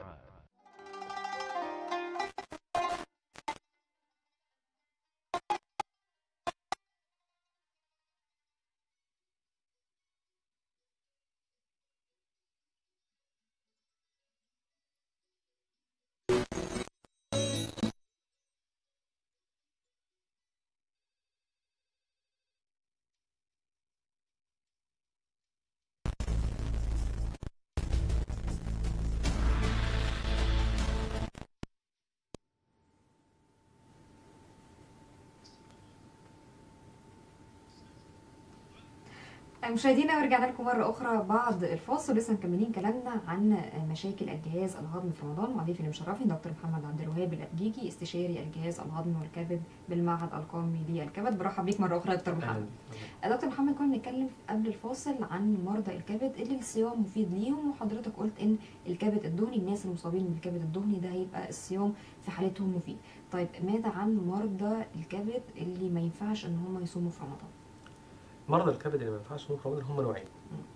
[SPEAKER 2] مشاهدينا ورجعنا لكم مرة أخرى بعد الفاصل لسه مكملين كلامنا عن مشاكل الجهاز الهضمي في رمضان وضيفي اللي مشرفني دكتور محمد عبد الوهاب الأبجيجي استشاري الجهاز الهضمي والكبد بالمعهد القومي للكبد برحب بيك مرة أخرى يا دكتور محمد. دكتور محمد كنا بنتكلم قبل الفاصل عن مرضى الكبد اللي الصيام مفيد ليهم وحضرتك قلت ان الكبد الدهني الناس المصابين بالكبد الدهني ده هيبقى الصيام في حالتهم مفيد طيب ماذا عن مرضى الكبد اللي ما ينفعش ان هم يصوموا في رمضان
[SPEAKER 1] مرضى الكبد اللي ما ينفعش يصوموا في رمضان هم نوعين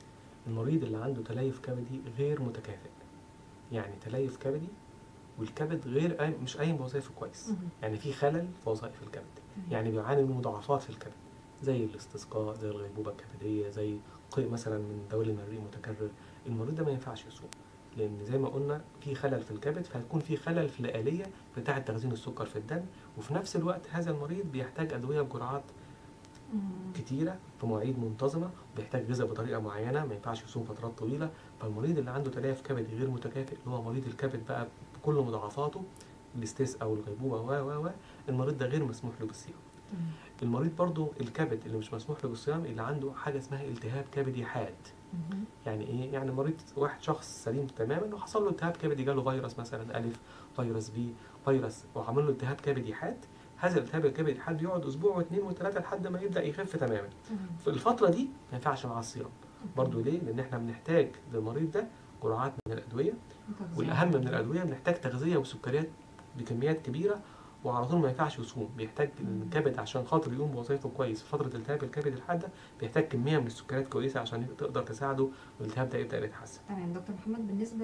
[SPEAKER 1] المريض اللي عنده تليف كبدي غير متكافئ يعني تليف كبدي والكبد غير قايم مش قايم بوظائفه كويس
[SPEAKER 2] مهم.
[SPEAKER 1] يعني في خلل في وظائف الكبد يعني بيعاني من مضاعفات في الكبد زي الاستسقاء زي الغيبوبه الكبديه زي قيء مثلا من دوري المريء متكرر المريض ده ما ينفعش يصوم لان زي ما قلنا في خلل في الكبد فهتكون في خلل في الآلية بتاعة تخزين السكر في الدم وفي نفس الوقت هذا المريض بيحتاج أدوية بجرعات
[SPEAKER 2] مم.
[SPEAKER 1] كتيرة في مواعيد منتظمة بيحتاج غذاء بطريقة معينة ما ينفعش يصوم فترات طويلة فالمريض اللي عنده تليف كبدي غير متكافئ اللي هو مريض الكبد بقى بكل مضاعفاته الاستيس أو الغيبوبة و و و المريض ده غير مسموح له بالصيام
[SPEAKER 2] مم.
[SPEAKER 1] المريض برضو الكبد اللي مش مسموح له بالصيام اللي عنده حاجة اسمها التهاب كبدي حاد
[SPEAKER 2] مم.
[SPEAKER 1] يعني ايه يعني مريض واحد شخص سليم تماما وحصل له التهاب كبدي جاله فيروس مثلا الف فيروس بي فيروس وعمل له التهاب كبدي حاد هذا الالتهاب الكبدي الحاد بيقعد اسبوع واثنين وثلاثه لحد ما يبدا يخف تماما
[SPEAKER 2] مم.
[SPEAKER 1] في الفتره دي ما ينفعش مع الصيام برضو ليه لان احنا بنحتاج للمريض ده جرعات من الادويه
[SPEAKER 2] تغذية.
[SPEAKER 1] والاهم من الادويه بنحتاج تغذيه وسكريات بكميات كبيره وعلى طول ما ينفعش يصوم بيحتاج الكبد عشان خاطر يقوم بوظيفته كويس في فتره التهاب الكبد الحاده بيحتاج كميه من السكريات كويسه عشان تقدر تساعده والالتهاب ده يبدا يتحسن
[SPEAKER 2] تمام دكتور محمد بالنسبه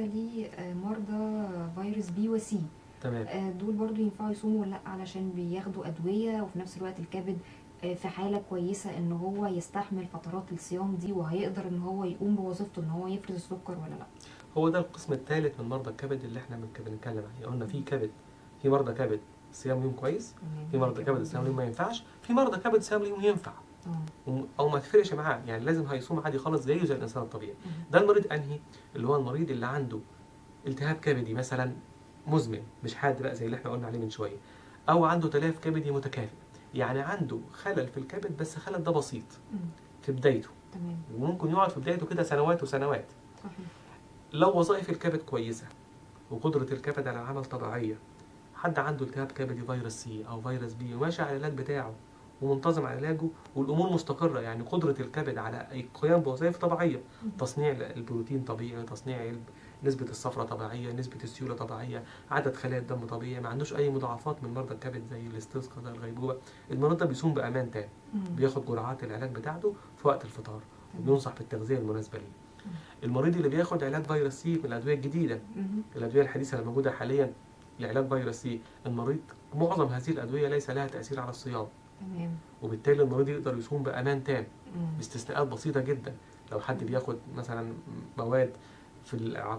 [SPEAKER 2] لمرضى فيروس بي وسي
[SPEAKER 1] تمام
[SPEAKER 2] آه، دول برضو ينفعوا يصوموا ولا لا علشان بياخدوا ادويه وفي نفس الوقت الكبد آه، في حاله كويسه ان هو يستحمل فترات الصيام دي وهيقدر ان هو يقوم بوظيفته ان هو يفرز السكر ولا لا
[SPEAKER 1] هو ده القسم الثالث من مرضى الكبد اللي احنا بنك- بنتكلم عليه قلنا في كبد في مرضى كبد صيام يوم كويس
[SPEAKER 2] تمام.
[SPEAKER 1] في مرضى كبد صيام يوم ما ينفعش في مرضى كبد صيام يوم ينفع
[SPEAKER 2] اه
[SPEAKER 1] وم- او ما تفرقش معاه يعني لازم هيصوم عادي خالص زيه زي الانسان الطبيعي
[SPEAKER 2] مم.
[SPEAKER 1] ده المريض انهي اللي هو المريض اللي عنده التهاب كبدي مثلا مزمن مش حاد بقى زي اللي احنا قلنا عليه من شويه او عنده تلف كبدي متكافئ يعني عنده خلل في الكبد بس خلل ده بسيط
[SPEAKER 2] مم.
[SPEAKER 1] في بدايته
[SPEAKER 2] تمام
[SPEAKER 1] وممكن يقعد في بدايته كده سنوات وسنوات
[SPEAKER 2] صحيح
[SPEAKER 1] لو وظائف الكبد كويسه وقدره الكبد على العمل طبيعيه حد عنده التهاب كبدي فيروس سي او فيروس بي وماشي على العلاج بتاعه ومنتظم على علاجه والامور مستقره يعني قدره الكبد على القيام بوظائف طبيعيه تصنيع البروتين طبيعي تصنيع ال- نسبة الصفرة طبيعية نسبة السيولة طبيعية عدد خلايا الدم طبيعي ما عندوش أي مضاعفات من مرضى الكبد زي الاستسقاء زي الغيبوبة المريض ده بيصوم بأمان تام
[SPEAKER 2] مم.
[SPEAKER 1] بياخد جرعات العلاج بتاعته في وقت الفطار
[SPEAKER 2] تمام.
[SPEAKER 1] وبينصح بالتغذية المناسبة ليه المريض اللي بياخد علاج فيروس سي من الأدوية الجديدة
[SPEAKER 2] مم.
[SPEAKER 1] الأدوية الحديثة اللي موجودة حاليا لعلاج فيروس سي المريض معظم هذه الأدوية ليس لها تأثير على الصيام
[SPEAKER 2] تمام
[SPEAKER 1] وبالتالي المريض يقدر يصوم بأمان تام
[SPEAKER 2] مم.
[SPEAKER 1] باستثناءات بسيطة جدا لو حد بياخد مثلا مواد في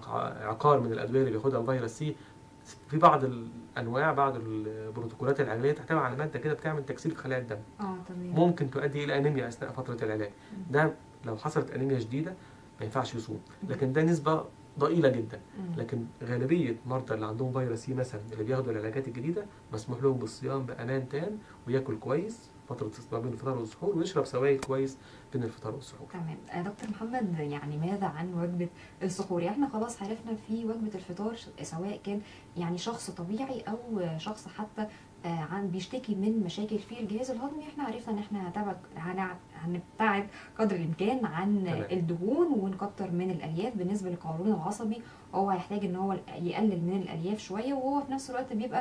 [SPEAKER 1] العقار من الأدوية اللي بياخدها الفيروس سي في بعض الأنواع بعض البروتوكولات العلاجية تحتوي على مادة كده بتعمل تكسير خلايا الدم
[SPEAKER 2] اه تمام
[SPEAKER 1] ممكن تؤدي إلى أنيميا أثناء فترة العلاج ده لو حصلت أنيميا شديدة ما ينفعش يصوم لكن ده نسبة ضئيلة جدا
[SPEAKER 2] مم.
[SPEAKER 1] لكن غالبية مرضى اللي عندهم فيروس سي مثلا اللي بياخدوا العلاجات الجديدة مسموح لهم بالصيام بأمان تام وياكل كويس فترة ما بين الفطار والسحور ويشرب سوائل كويس بين الفطار والسحور
[SPEAKER 2] تمام آه، دكتور محمد يعني ماذا عن وجبة السحور يعني احنا خلاص عرفنا في وجبة الفطار ش- سواء كان يعني شخص طبيعي او شخص حتى آه، عن بيشتكي من مشاكل في الجهاز الهضمي احنا عرفنا ان احنا هنبعد هنع- هنبتعد قدر الامكان عن
[SPEAKER 1] تمام.
[SPEAKER 2] الدهون ونكتر من الالياف بالنسبه للقولون العصبي هو هيحتاج ان هو يقلل من الالياف شويه وهو في نفس الوقت بيبقى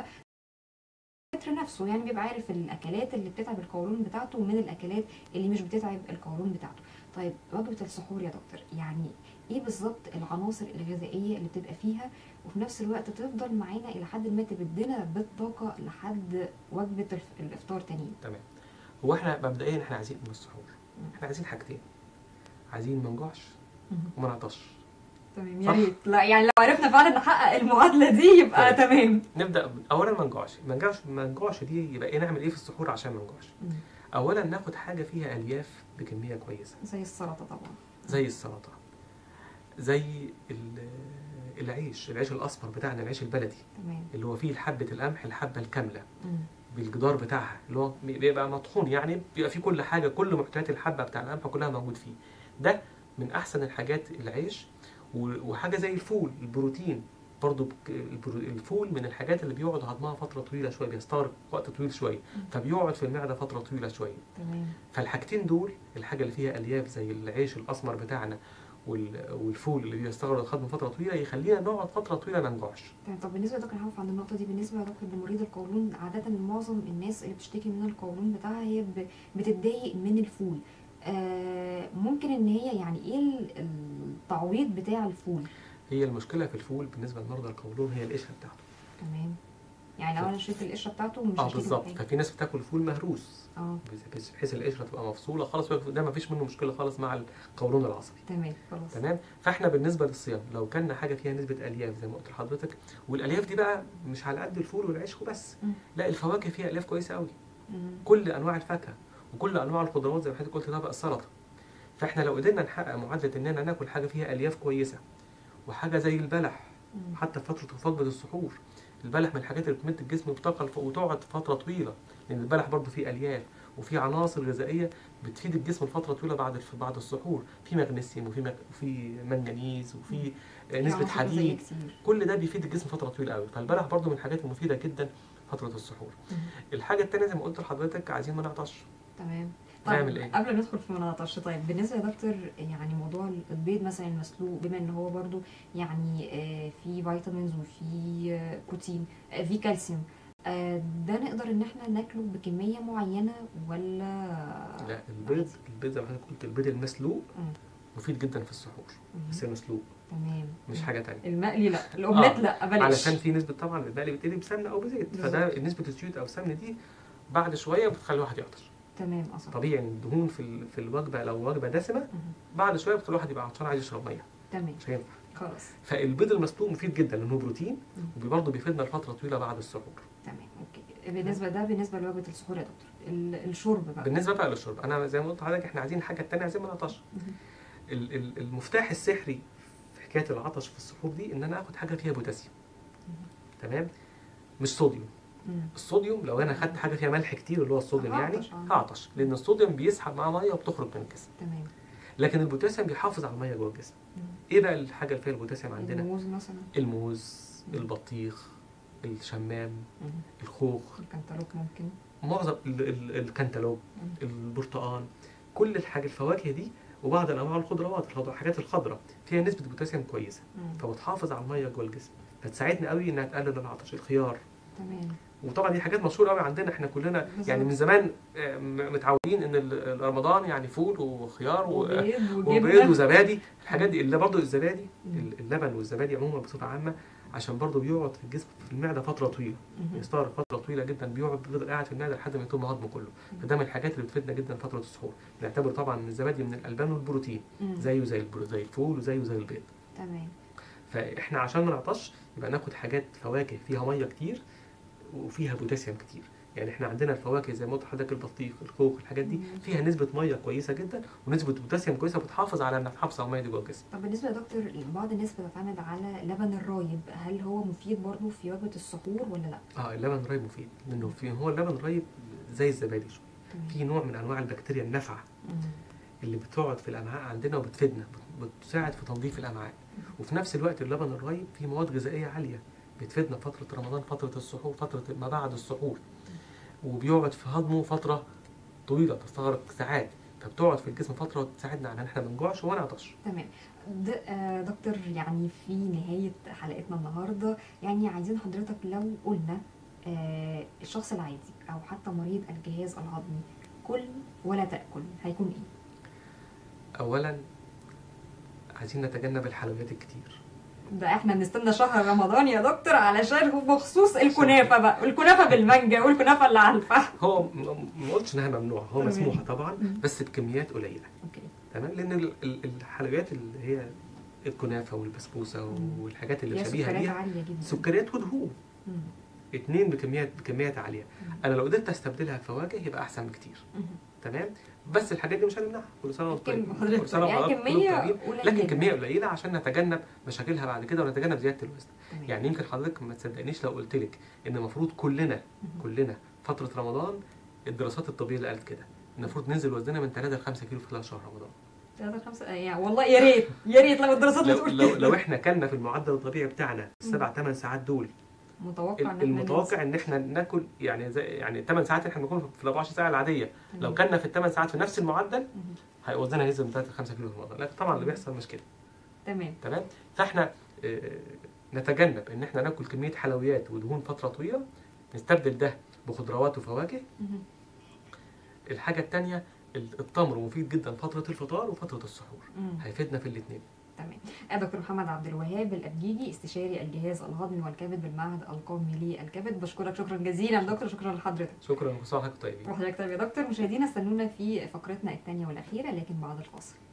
[SPEAKER 2] فكر نفسه يعني بيبقى عارف الاكلات اللي بتتعب القولون بتاعته ومن الاكلات اللي مش بتتعب القولون بتاعته طيب وجبه السحور يا دكتور يعني ايه بالظبط العناصر الغذائيه اللي بتبقى فيها وفي نفس الوقت تفضل معانا الى حد ما تبدنا بالطاقه لحد وجبه الف- الافطار تاني
[SPEAKER 1] تمام هو احنا مبدئيا احنا عايزين من السحور احنا عايزين حاجتين عايزين ما نجوعش وما نعطش
[SPEAKER 2] تمام
[SPEAKER 1] صح.
[SPEAKER 2] يا ريت لا يعني لو عرفنا فعلا نحقق المعادله دي يبقى
[SPEAKER 1] طيب.
[SPEAKER 2] تمام
[SPEAKER 1] نبدا ب- اولا ما نجوعش ما نجوعش ما نجوعش دي يبقى ايه نعمل ايه في السحور عشان ما نجوعش اولا ناخد حاجه فيها الياف بكميه كويسه
[SPEAKER 2] زي السلطه طبعا
[SPEAKER 1] زي السلطه زي ال- العيش العيش الاسمر بتاعنا العيش البلدي
[SPEAKER 2] تمام
[SPEAKER 1] اللي هو فيه حبه القمح الحبه الكامله
[SPEAKER 2] مم.
[SPEAKER 1] بالجدار بتاعها اللي هو بيبقى مطحون يعني بيبقى فيه كل حاجه كل محتويات الحبه بتاع القمح كلها موجود فيه ده من احسن الحاجات العيش و- وحاجه زي الفول البروتين برضو بك- البرو- الفول من الحاجات اللي بيقعد هضمها فتره طويله شويه بيستغرق وقت طويل شويه فبيقعد في المعده فتره طويله شويه
[SPEAKER 2] تمام
[SPEAKER 1] فالحاجتين دول الحاجه اللي فيها الياف زي العيش الاسمر بتاعنا وال- والفول اللي بيستغرق الهضم فتره طويله يخلينا نقعد فتره طويله ما نجوعش
[SPEAKER 2] تمام طب بالنسبه لدكتور هقف عند النقطه دي بالنسبه لدكتور لمريض القولون عاده معظم الناس اللي بتشتكي من القولون بتاعها هي ب- بتتضايق من الفول آه ممكن ان هي يعني ايه ال- التعويض بتاع الفول
[SPEAKER 1] هي المشكله في الفول بالنسبه لمرضى القولون هي القشره بتاعته
[SPEAKER 2] تمام يعني لو انا شلت القشره بتاعته مش
[SPEAKER 1] اه
[SPEAKER 2] هشتكي من
[SPEAKER 1] بالظبط
[SPEAKER 2] حاجة.
[SPEAKER 1] ففي ناس بتاكل فول مهروس
[SPEAKER 2] اه
[SPEAKER 1] بس- بحيث القشره تبقى مفصوله خلاص ده ما فيش منه مشكله خالص مع القولون العصبي
[SPEAKER 2] تمام خلاص
[SPEAKER 1] تمام فاحنا بالنسبه للصيام لو كلنا حاجه فيها نسبه الياف زي ما قلت لحضرتك والالياف دي بقى مش على قد الفول والعيش وبس
[SPEAKER 2] مم.
[SPEAKER 1] لا الفواكه فيها الياف كويسه قوي
[SPEAKER 2] مم.
[SPEAKER 1] كل انواع الفاكهه وكل انواع الخضروات زي ما حضرتك قلت طبق السلطه فاحنا لو قدرنا نحقق معادله اننا ناكل حاجه فيها الياف كويسه وحاجه زي البلح
[SPEAKER 2] مم.
[SPEAKER 1] حتى في فتره وجبه السحور البلح من الحاجات اللي بتمد الجسم بطاقه الف- وتقعد فتره طويله لان البلح برضه فيه الياف وفيه عناصر غذائيه بتفيد الجسم لفتره طويله بعد الف- بعد السحور في مغنيسيوم وفي مغ... وفي منجنيز وفي آه، نسبه
[SPEAKER 2] عناصر غذائية
[SPEAKER 1] حديد
[SPEAKER 2] كتير
[SPEAKER 1] كل ده بيفيد الجسم فتره طويله قوي فالبلح برضه من الحاجات المفيده جدا فتره السحور
[SPEAKER 2] مم.
[SPEAKER 1] الحاجه الثانيه زي ما قلت لحضرتك عايزين ما نعطش
[SPEAKER 2] تمام
[SPEAKER 1] نعمل
[SPEAKER 2] طيب
[SPEAKER 1] إيه؟
[SPEAKER 2] قبل ما ندخل في مناقشه طيب بالنسبه يا دكتور يعني موضوع البيض مثلا المسلوق بما ان هو برضو يعني آه، فيه فيتامينز وفيه آه، بروتين آه، فيه كالسيوم آه، ده نقدر ان احنا ناكله بكميه معينه ولا
[SPEAKER 1] لا البيض البيض زي ما حضرتك قلت البيض المسلوق
[SPEAKER 2] مم.
[SPEAKER 1] مفيد جدا في السحور
[SPEAKER 2] مم.
[SPEAKER 1] بس المسلوق
[SPEAKER 2] تمام
[SPEAKER 1] مش حاجه تانية
[SPEAKER 2] المقلي لا الاومليت
[SPEAKER 1] آه،
[SPEAKER 2] لا بلاش
[SPEAKER 1] علشان في نسبه طبعا المقلي بتقلي بسمنه او بزيت فده نسبه الزيوت او السمنه دي بعد شويه بتخلي الواحد يعطش
[SPEAKER 2] تمام اصلا
[SPEAKER 1] طبيعي ان الدهون في ال- في الوجبه لو وجبه دسمه
[SPEAKER 2] مهم.
[SPEAKER 1] بعد شويه بتخلي الواحد يبقى عطشان عايز يشرب ميه
[SPEAKER 2] تمام
[SPEAKER 1] مش هينفع
[SPEAKER 2] خلاص
[SPEAKER 1] فالبيض المسلوق مفيد جدا لانه بروتين
[SPEAKER 2] مم.
[SPEAKER 1] وبرضه بيفيدنا لفتره طويله بعد السحور
[SPEAKER 2] تمام اوكي بالنسبه ده بالنسبه لوجبه السحور يا دكتور ال- الشرب بقى
[SPEAKER 1] بالنسبه بقى للشرب انا زي ما قلت لحضرتك احنا عايزين حاجه تانية عايزين ما نعطش
[SPEAKER 2] مهم.
[SPEAKER 1] ال- ال- المفتاح السحري في حكايه العطش في السحور دي ان انا اخد حاجه فيها بوتاسيوم تمام مش صوديوم
[SPEAKER 2] مم.
[SPEAKER 1] الصوديوم لو انا خدت حاجه فيها ملح كتير اللي هو الصوديوم يعني
[SPEAKER 2] هعطش، آه.
[SPEAKER 1] هعطش لان الصوديوم بيسحب معاه ميه وبتخرج من الجسم
[SPEAKER 2] تمام
[SPEAKER 1] لكن البوتاسيوم بيحافظ على الميه جوه الجسم
[SPEAKER 2] مم.
[SPEAKER 1] ايه بقى الحاجه اللي فيها البوتاسيوم عندنا
[SPEAKER 2] الموز مثلا
[SPEAKER 1] الموز البطيخ الشمام
[SPEAKER 2] مم.
[SPEAKER 1] الخوخ
[SPEAKER 2] الكنتالوب ممكن
[SPEAKER 1] معظم ال- ال- الكنتالوب
[SPEAKER 2] مم.
[SPEAKER 1] البرتقال كل الحاجه الفواكه دي وبعض انواع الخضروات الخضر- الحاجات الخضراء فيها نسبه بوتاسيوم كويسه
[SPEAKER 2] مم.
[SPEAKER 1] فبتحافظ على الميه جوه الجسم فتساعدني قوي انها تقلل العطش الخيار
[SPEAKER 2] تمام
[SPEAKER 1] وطبعا دي حاجات مشهوره قوي عندنا احنا كلنا
[SPEAKER 2] بالظبط.
[SPEAKER 1] يعني من زمان آه، م- متعودين ان ال- رمضان يعني فول وخيار و-
[SPEAKER 2] وبيض
[SPEAKER 1] وبيض
[SPEAKER 2] وجبنه
[SPEAKER 1] وزبادي الحاجات دي اللي برضه الزبادي
[SPEAKER 2] مم.
[SPEAKER 1] ال- اللبن والزبادي عموما بصفه عامه عشان برضه بيقعد في الجسم في المعده فتره طويله
[SPEAKER 2] مهم.
[SPEAKER 1] يستغرق فتره طويله جدا بيقعد بيفضل قاعد في المعده لحد ما يتم هضمه كله فده من الحاجات اللي بتفيدنا جدا فتره السحور بنعتبر طبعا ان الزبادي من الالبان والبروتين
[SPEAKER 2] مم.
[SPEAKER 1] زيه زي البرو زي الفول وزيه زي البيض
[SPEAKER 2] تمام
[SPEAKER 1] فاحنا عشان ما نعطش يبقى ناخد حاجات فواكه فيها ميه كتير وفيها بوتاسيوم كتير يعني احنا عندنا الفواكه زي ما قلت لحضرتك البطيخ الخوخ الحاجات دي
[SPEAKER 2] مم.
[SPEAKER 1] فيها نسبه ميه كويسه جدا ونسبه بوتاسيوم كويسه بتحافظ على انها تحافظ على الميه دي جوه الجسم
[SPEAKER 2] طب بالنسبه يا دكتور بعض الناس بتعتمد على لبن الرايب هل هو مفيد برضو في وجبه السحور ولا لا
[SPEAKER 1] اه اللبن الرايب مفيد لانه في هو اللبن الرايب زي الزبادي شويه
[SPEAKER 2] تمام
[SPEAKER 1] في نوع من انواع البكتيريا النافعه
[SPEAKER 2] مم.
[SPEAKER 1] اللي بتقعد في الامعاء عندنا وبتفيدنا بت- بتساعد في تنظيف الامعاء وفي نفس الوقت اللبن الرايب فيه مواد غذائيه عاليه بتفيدنا في فتره رمضان فتره السحور فتره ما بعد السحور وبيقعد في هضمه فتره طويله تستغرق ساعات فبتقعد في الجسم فتره وتساعدنا على ان احنا ما نجوعش وما نعطش
[SPEAKER 2] تمام د- آه، دكتور يعني في نهاية حلقتنا النهاردة يعني عايزين حضرتك لو قلنا آه، الشخص العادي أو حتى مريض الجهاز الهضمي كل ولا تأكل هيكون إيه؟
[SPEAKER 1] اولا عايزين نتجنب الحلويات الكتير
[SPEAKER 2] ده احنا بنستنى شهر رمضان يا دكتور علشان هو بخصوص الكنافة بقى الكنافة بالمانجا والكنافة اللي على الفحم
[SPEAKER 1] هو م- م- ما قلتش انها ممنوعه هو
[SPEAKER 2] تمام.
[SPEAKER 1] مسموحه طبعا
[SPEAKER 2] مم.
[SPEAKER 1] بس بكميات قليله
[SPEAKER 2] اوكي
[SPEAKER 1] تمام لان ال- ال- الحلويات اللي هي الكنافه والبسبوسه
[SPEAKER 2] مم.
[SPEAKER 1] والحاجات اللي
[SPEAKER 2] هي
[SPEAKER 1] شبيهه
[SPEAKER 2] سكريات
[SPEAKER 1] بيها
[SPEAKER 2] عالية جدا
[SPEAKER 1] سكريات ودهون
[SPEAKER 2] مم.
[SPEAKER 1] اتنين بكميات بكميات عاليه
[SPEAKER 2] مم.
[SPEAKER 1] انا لو قدرت استبدلها بفواكه يبقى احسن بكتير
[SPEAKER 2] مم.
[SPEAKER 1] تمام بس الحاجات دي مش هنمنعها كل سنه وانتم طيبين
[SPEAKER 2] كم-
[SPEAKER 1] كل سنه
[SPEAKER 2] يعني
[SPEAKER 1] وحضراتكم
[SPEAKER 2] كمية
[SPEAKER 1] طيبين
[SPEAKER 2] قليلة
[SPEAKER 1] لكن كميه قليله عشان نتجنب مشاكلها بعد كده ونتجنب زياده الوزن
[SPEAKER 2] تمام.
[SPEAKER 1] يعني يمكن حضرتك ما تصدقنيش لو قلت لك ان المفروض كلنا
[SPEAKER 2] مم.
[SPEAKER 1] كلنا فتره رمضان الدراسات الطبيه اللي قالت كده إن المفروض ننزل وزننا من 3 ل 5 كيلو في خلال شهر رمضان
[SPEAKER 2] ثلاثة خمسة يعني والله يا ريت يا ريت لو الدراسات
[SPEAKER 1] لو
[SPEAKER 2] بتقول
[SPEAKER 1] لو,
[SPEAKER 2] كده.
[SPEAKER 1] لو احنا كلنا في المعدل الطبيعي بتاعنا السبع ثمان ساعات دول
[SPEAKER 2] متوقع ان احنا
[SPEAKER 1] المتوقع ان احنا ناكل يعني زي يعني 8 ساعات احنا بنكون في ال 24 ساعه العاديه لو كلنا في الثمان ساعات في نفس المعدل
[SPEAKER 2] مم.
[SPEAKER 1] هي- وزننا هينزل من 3 ل 5 كيلو في رمضان لكن طبعا اللي بيحصل مش كده
[SPEAKER 2] تمام
[SPEAKER 1] تمام فاحنا آه، نتجنب ان احنا ناكل كميه حلويات ودهون فتره طويله نستبدل ده بخضروات وفواكه
[SPEAKER 2] مم.
[SPEAKER 1] الحاجه الثانيه التمر مفيد جدا فتره الفطار وفتره السحور
[SPEAKER 2] مم.
[SPEAKER 1] هيفيدنا في الاثنين
[SPEAKER 2] تمام آه، دكتور محمد عبد الوهاب الأبجيجي استشاري الجهاز الهضمي والكبد بالمعهد القومي للكبد بشكرك شكرا جزيلا دكتور شكرا لحضرتك
[SPEAKER 1] شكرا وصحتك طيبين
[SPEAKER 2] وحضرتك طيب يا دكتور مشاهدينا استنونا في فقرتنا الثانية والأخيرة لكن بعد الفاصل